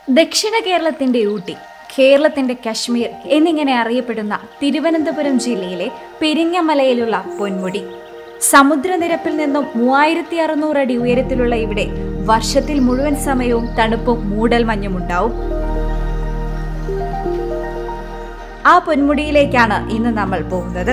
ദക്ഷിണ കേരളത്തിന്റെ ഊട്ടി കേരളത്തിന്റെ കശ്മീർ എന്നിങ്ങനെ അറിയപ്പെടുന്ന തിരുവനന്തപുരം ജില്ലയിലെ പെരിങ്ങമലയിലുള്ള പൊന്മുടി സമുദ്രനിരപ്പിൽ നിന്നും മൂവായിരത്തി അറുന്നൂറ് അടി ഉയരത്തിലുള്ള ഇവിടെ വർഷത്തിൽ മുഴുവൻ സമയവും തണുപ്പും മൂടൽമഞ്ഞും ഉണ്ടാവും ആ പൊന്മുടിയിലേക്കാണ് ഇന്ന് നമ്മൾ പോകുന്നത്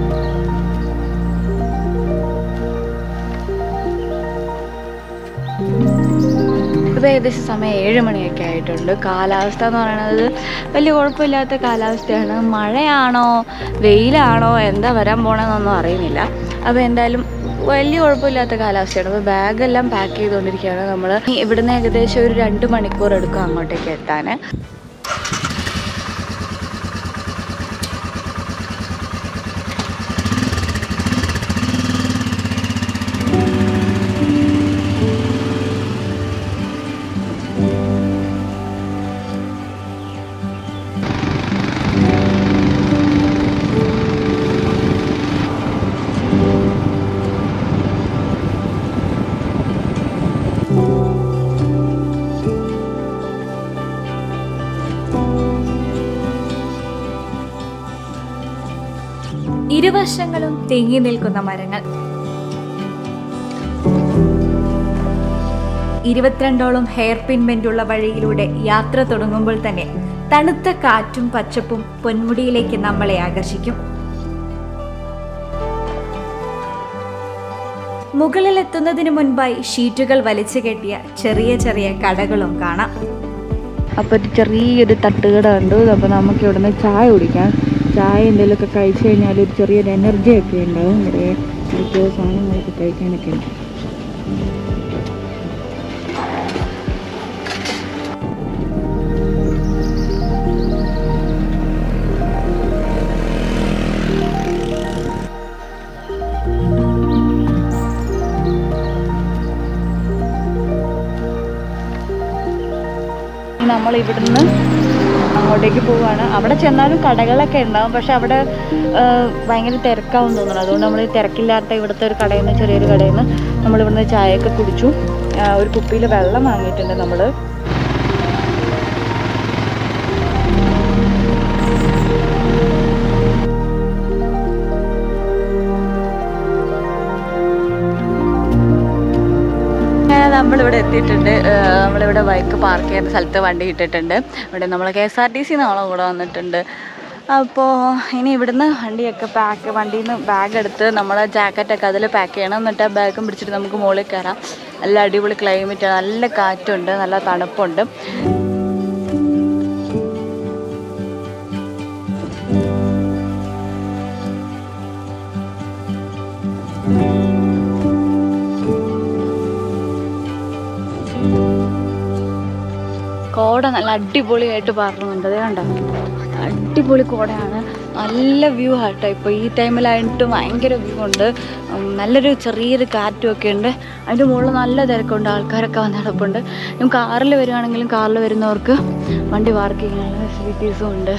ഇപ്പോൾ ഏകദേശം സമയം ഏഴ് മണിയൊക്കെ ആയിട്ടുണ്ട് കാലാവസ്ഥ എന്ന് പറയുന്നത് വലിയ കുഴപ്പമില്ലാത്ത കാലാവസ്ഥയാണ് മഴയാണോ വെയിലാണോ എന്താ വരാൻ പോണെന്നൊന്നും അറിയുന്നില്ല അപ്പോൾ എന്തായാലും വലിയ കുഴപ്പമില്ലാത്ത കാലാവസ്ഥയാണ് അപ്പോൾ ബാഗെല്ലാം പാക്ക് ചെയ്തുകൊണ്ടിരിക്കുകയാണ് നമ്മൾ ഇവിടുന്ന് ഏകദേശം ഒരു രണ്ട് മണിക്കൂർ എടുക്കും അങ്ങോട്ടേക്ക് എത്താൻ ഇരുവശങ്ങളും തെങ്ങി നിൽക്കുന്ന മരങ്ങൾ ഇരുപത്തിരണ്ടോളം ഹെയർ പിൻ ബെൻഡുള്ള വഴിയിലൂടെ യാത്ര തുടങ്ങുമ്പോൾ തന്നെ തണുത്ത കാറ്റും പച്ചപ്പും പൊന്മുടിയിലേക്ക് നമ്മളെ ആകർഷിക്കും മുകളിലെത്തുന്നതിന് മുൻപായി ഷീറ്റുകൾ വലിച്ചു കെട്ടിയ ചെറിയ ചെറിയ കടകളും കാണാം അപ്പോൾ ഒരു ചെറിയൊരു തട്ടുകട ഉണ്ട് അപ്പോൾ നമുക്ക് ഇവിടുന്ന് ചായ കുടിക്കാം ചായ എന്തെങ്കിലുമൊക്കെ കഴിച്ചു കഴിഞ്ഞാൽ ഒരു ചെറിയൊരു എനർജി ഒക്കെ ഉണ്ടാവും ഇവിടെ ഇരിക്കുക സാധനങ്ങളൊക്കെ കഴിക്കാനൊക്കെ ഉണ്ട് നമ്മൾ ഇവിടുന്ന് അങ്ങോട്ടേക്ക് പോവുകയാണ് അവിടെ ചെന്നാലും കടകളൊക്കെ ഉണ്ടാവും പക്ഷെ അവിടെ ആ, ഭയങ്കര തിരക്കാവും തോന്നുന്നു അതുകൊണ്ട് നമ്മൾ തിരക്കില്ലാത്ത ഇവിടുത്തെ ഒരു കടയിൽ നിന്ന് ചെറിയൊരു കടയിൽ നിന്ന് നമ്മൾ ഇവിടുന്ന് ചായയൊക്കെ കുടിച്ചു ആ, ഒരു കുപ്പിയിൽ വെള്ളം വാങ്ങിയിട്ടുണ്ട് നമ്മൾ നമ്മളിവിടെ എത്തിയിട്ടുണ്ട് ഏഹ് നമ്മളിവിടെ ബൈക്ക് പാർക്ക് ചെയ്യുന്ന സ്ഥലത്ത് വണ്ടി ഇട്ടിട്ടുണ്ട് ഇവിടെ നമ്മൾ K S R T C നമ്മളെ കൂടെ വന്നിട്ടുണ്ട് അപ്പോൾ ഇനി ഇവിടുന്ന് വണ്ടിയൊക്കെ പാക്ക് വണ്ടിയിൽ നിന്ന് ബാഗ് എടുത്ത് നമ്മൾ ജാക്കറ്റൊക്കെ അതിൽ പാക്ക് ചെയ്യണം എന്നിട്ട് ആ ബാഗും പിടിച്ചിട്ട് നമുക്ക് മുകളിൽ കയറാം നല്ല അടിപൊളി ക്ലൈമറ്റ് നല്ല കാറ്റുണ്ട് നല്ല തണുപ്പുണ്ട് കോട നല്ല അടിപൊളിയായിട്ട് പറഞ്ഞുണ്ട് അത് കണ്ടോ അടിപൊളി കോടയാണ് നല്ല വ്യൂ ആട്ടോ ഇപ്പോൾ ഈ ടൈമിലായിട്ട് ഭയങ്കര വ്യൂ ഉണ്ട് ഉം, നല്ലൊരു ചെറിയൊരു കാറ്റും ഒക്കെ ഉണ്ട് അതിൻ്റെ മുകളിൽ നല്ല തിരക്കുണ്ട് ആൾക്കാരൊക്കെ വന്ന് കിടപ്പുണ്ട് നമുക്ക് കാറിൽ വരുവാണെങ്കിലും കാറിൽ വരുന്നവർക്ക് വണ്ടി പാർക്ക് ചെയ്യാനുള്ള ഫെസിലിറ്റീസും ഉണ്ട്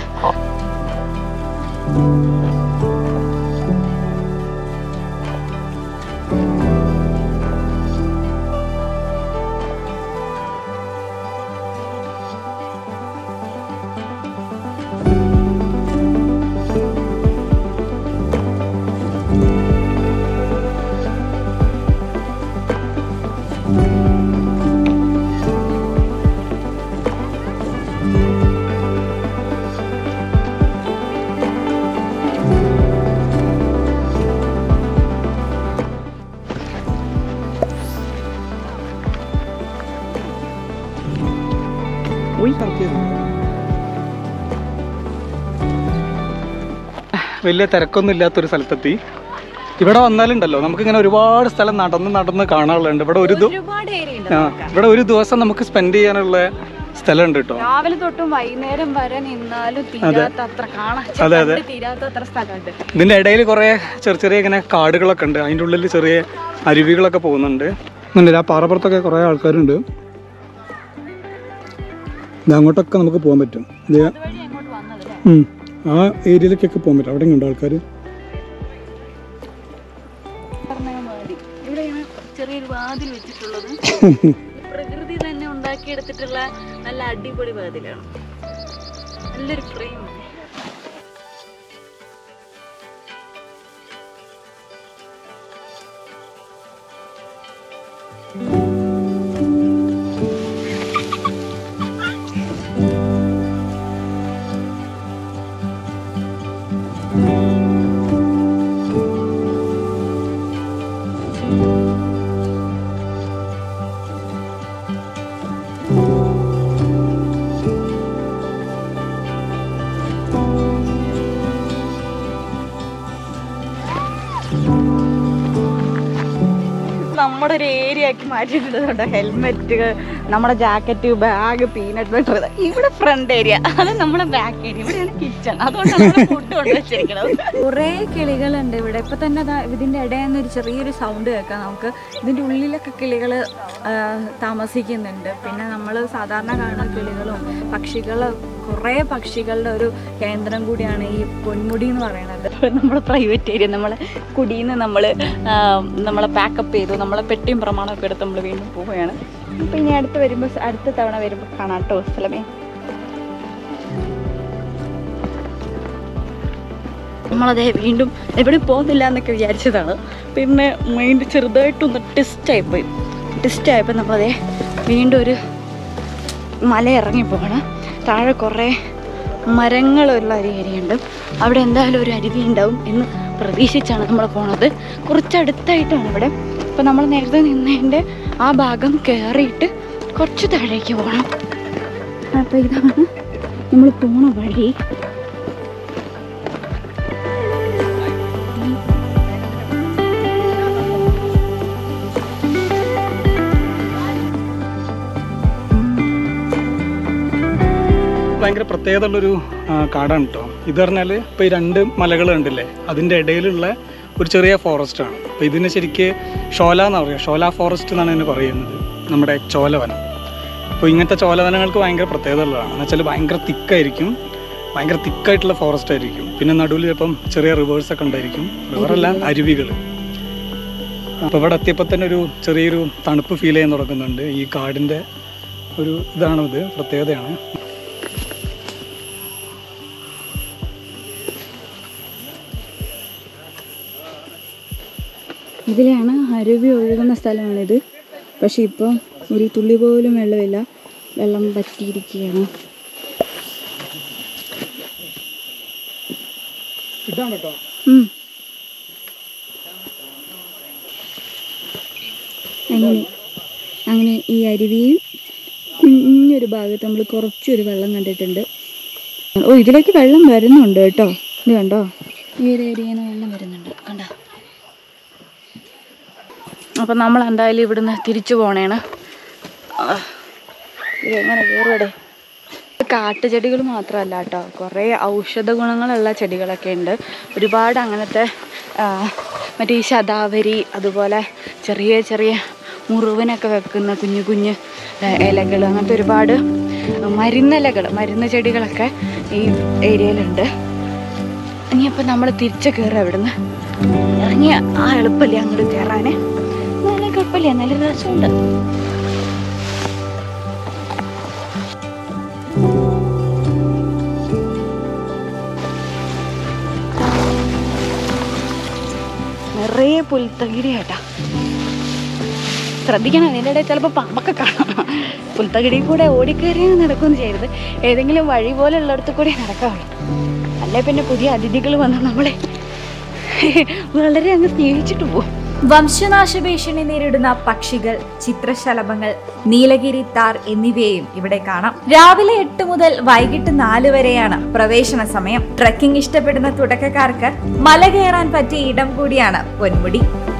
വലിയ തിരക്കൊന്നും ഇല്ലാത്തൊരു സ്ഥലത്തെത്തി ഇവിടെ വന്നാലുണ്ടല്ലോ നമുക്കിങ്ങനെ ഒരുപാട് സ്ഥലം നടന്ന് നടന്ന് കാണാനുള്ളതുണ്ട് ഇവിടെ ഒരു ദി- ഒരുപാട് ഏരിയ ഉണ്ട് ആ ഇവിടെ ഒരു ദിവസം നമുക്ക് സ്പെൻഡ് ചെയ്യാനുള്ള സ്ഥലമുണ്ട് കേട്ടോ രാവിലെ തൊട്ടും വൈകുന്നേരം വരെ നിന്നാലും തീരാത്ത അത്ര കാണാൻ അതെ, അതെ. കണ്ട് തീരാത്ത അത്ര സ്ഥലമുണ്ട് ഇതിന്റെ ഇടയിൽ കുറെ ചെറിയ ചെറിയ ഇങ്ങനെ കാടുകളൊക്കെ ഉണ്ട് അതിൻ്റെ ഉള്ളിൽ ചെറിയ അരുവികളൊക്കെ പോകുന്നുണ്ട് ഉണ്ട് ആ പാറപ്പുറത്തൊക്കെ കുറേ ആൾക്കാരുണ്ട് ഇത് അങ്ങോട്ടൊക്കെ നമുക്ക് പോകാൻ പറ്റും ഇത് അതുവഴി അങ്ങോട്ട് വന്നത് ഉം. ആ ഏരിയയിലേക്കൊക്കെ പോകാൻ പറ്റും അവിടെ ഉണ്ട് ആൾക്കാർ പറഞ്ഞാൽ മതി ഇവിടെ ഇങ്ങനെ ചെറിയൊരു വാതിൽ വെച്ചിട്ടുള്ളത് പ്രകൃതി പ്രകൃതി തന്നെ ഉണ്ടാക്കിയെടുത്തിട്ടുള്ള നല്ല അടിപൊളി വാതിലാണ് നല്ലൊരു ഫ്രെയിം നമ്മുടെ ഒരു ഏരിയ ആക്കി മാറ്റിയിട്ടുണ്ട് ഹെൽമെറ്റ് നമ്മുടെ ജാക്കറ്റ് ബാഗ് പീനട്ട് ബട്ടർ ഇവിടെ ഫ്രണ്ട് ഏരിയ അത് നമ്മുടെ ബാക്ക് ഏരിയ ഇവിടെയാണ് കിച്ചൺ അതുകൊണ്ടാണ് ഫുഡ് കൊണ്ട് വെച്ചിരിക്കുന്നത് കുറേ കിളികളുണ്ട് ഇവിടെ ഇപ്പൊ തന്നെ ദാ ഇതിന്റെ ഇടയിൽ നിന്ന് ഒരു ചെറിയൊരു സൗണ്ട് കേൾക്കാം നമുക്ക് ഇതിന്റെ ഉള്ളിലൊക്കെ കിളികൾ താമസിക്കുന്നുണ്ട് പിന്നെ നമ്മൾ സാധാരണ കാണുന്ന കിളികളും പക്ഷികളും കുറേ പക്ഷികളുടെ ഒരു കേന്ദ്രം കൂടിയാണ് ഈ പൊന്മുടി എന്ന് പറയുന്നത് നമ്മുടെ പ്രൈവറ്റ് ഏരിയ നമ്മളെ കുടിയിൽ നമ്മൾ നമ്മളെ പാക്കപ്പ് ചെയ്തു നമ്മളെ പെട്ടിയും പ്രമാണമൊക്കെ എടുത്ത് നമ്മൾ വീണ്ടും പോവുകയാണ് അപ്പം ഇനി അടുത്ത് വരുമ്പോൾ അടുത്ത തവണ വരുമ്പോൾ കാണാം കേട്ടോ സ്ഥലമേ നമ്മളതേ വീണ്ടും എവിടെ പോകുന്നില്ല എന്നൊക്കെ വിചാരിച്ചതാണ് പിന്നെ മൈൻഡ് ചെറുതായിട്ടൊന്ന് ടെസ്റ്റായിപ്പോയി ടെസ്റ്റായപ്പോൾ നമ്മളതേ വീണ്ടും ഒരു മല ഇറങ്ങി പോകണം താഴെ കുറേ മരങ്ങളുള്ള ഒരു ഏരിയ ഉണ്ട് അവിടെ എന്തായാലും ഒരു അരുവി ഉണ്ടാവും എന്ന് പ്രതീക്ഷിച്ചാണ് നമ്മൾ പോണത് കുറച്ചടുത്തായിട്ടാണ് ഇവിടെ അപ്പോൾ നമ്മൾ നേരത്തെ നിന്നതിൻ്റെ ആ ഭാഗം കയറിയിട്ട് കുറച്ച് താഴേക്ക് പോകണം അപ്പോൾ ഇതാണ് നമ്മൾ പോണ വഴി ഭയങ്കര പ്രത്യേകത ഉള്ളൊരു ആ, കാടാണ് കേട്ടോ ഇത് പറഞ്ഞാൽ ഇപ്പോൾ ഈ രണ്ട് മലകൾ കണ്ടില്ലേ അതിൻ്റെ ഇടയിലുള്ള ഒരു ചെറിയ ഫോറസ്റ്റ് ആണ് അപ്പോൾ ഇതിന് ശരിക്ക് ഷോല എന്ന് പറയുക ഷോല ഫോറസ്റ്റ് എന്നാണ് ഇതിന് പറയുന്നത് നമ്മുടെ ചോലവനം അപ്പോൾ ഇങ്ങനത്തെ ചോലവനങ്ങൾക്ക് ഭയങ്കര പ്രത്യേകത ഉള്ളതാണ് എന്ന് വെച്ചാൽ ഭയങ്കര തിക്കായിരിക്കും ഭയങ്കര തിക്കായിട്ടുള്ള ഫോറസ്റ്റ് ആയിരിക്കും പിന്നെ നടുവിൽ ചിലപ്പം ചെറിയ റിവേഴ്സ് ഒക്കെ ഉണ്ടായിരിക്കും റിവറല്ല അരുവികൾ അപ്പോൾ ഇവിടെ എത്തിയപ്പോൾ തന്നെ ഒരു ചെറിയൊരു തണുപ്പ് ഫീൽ ചെയ്യാൻ തുടങ്ങുന്നുണ്ട് ഈ കാടിൻ്റെ ഒരു ഇതാണിത് പ്രത്യേകതയാണ് ഇതിലാണ് അരുവി ഒഴുകുന്ന സ്ഥലമാണിത് പക്ഷെ ഇപ്പോൾ ഒരു തുള്ളി പോലും വെള്ളമില്ല വെള്ളം പറ്റിയിരിക്കുകയാണ് ഇതാണ് കേട്ടോ ഉം. അങ്ങനെ അങ്ങനെ ഈ അരുവിയിൽ കുഞ്ഞൊരു ഭാഗത്ത് നമ്മൾ കുറച്ചൊരു വെള്ളം കണ്ടിട്ടുണ്ട് ഓ ഇതിലേക്ക് വെള്ളം വരുന്നുണ്ട് കേട്ടോ ഇത് കണ്ടോ ഈ ഒരു ഏരിയയിൽ നിന്ന് വെള്ളം വരുന്നുണ്ട് കണ്ടോ അപ്പം നമ്മൾ എന്തായാലും ഇവിടുന്ന് തിരിച്ചു പോണേണ് ആ, ഇത് എങ്ങനെ കയറുവടെ കാട്ടുചെടികൾ മാത്രമല്ല കേട്ടോ കുറേ ഔഷധ ഗുണങ്ങളുള്ള ചെടികളൊക്കെ ഉണ്ട് ഒരുപാട് അങ്ങനത്തെ ആ, മറ്റേ ഈ ശതാവരി അതുപോലെ ചെറിയ ചെറിയ മുറിവിനൊക്കെ വെക്കുന്ന കുഞ്ഞു കുഞ്ഞ് ഇലകൾ അങ്ങനത്തെ ഒരുപാട് മരുന്നിലകൾ മരുന്ന് ചെടികളൊക്കെ ഈ ഏരിയയിലുണ്ട് ഇനിയപ്പോൾ നമ്മൾ തിരിച്ച് കയറുക ഇവിടുന്ന് ഇറങ്ങിയ ആ എളുപ്പമില്ല അങ്ങോട്ട് കയറാന് നല്ല കുഴപ്പമില്ല നല്ല രസമുണ്ട് നിറയെ പുൽത്തകിരി കേട്ടാ ശ്രദ്ധിക്കണം അതിൻ്റെ ഇടയിൽ ചിലപ്പോൾ പാമ്പൊക്കെ കാണാം പുൽത്തകിടി കൂടെ ഓടിക്കയറി നടക്കുകയൊന്നും ചെയ്യരുത് ഏതെങ്കിലും വഴി പോലെ ഉള്ളിടത്ത് കൂടെ നടക്കാവുള്ളൂ അല്ലേ പിന്നെ പുതിയ അതിഥികൾ വന്ന് നമ്മളെ വളരെ അങ്ങ് സ്നേഹിച്ചിട്ട് പോകും വംശനാശ ഭീഷണി നേരിടുന്ന പക്ഷികൾ ചിത്രശലഭങ്ങൾ നീലഗിരി താർ എന്നിവയെയും ഇവിടെ കാണാം രാവിലെ എട്ട് മുതൽ വൈകിട്ട് നാല് വരെയാണ് പ്രവേശന സമയം ട്രക്കിംഗ് ഇഷ്ടപ്പെടുന്ന തുടക്കക്കാർക്ക് മല കയറാൻ പറ്റിയ ഇടം കൂടിയാണ് പൊന്മുടി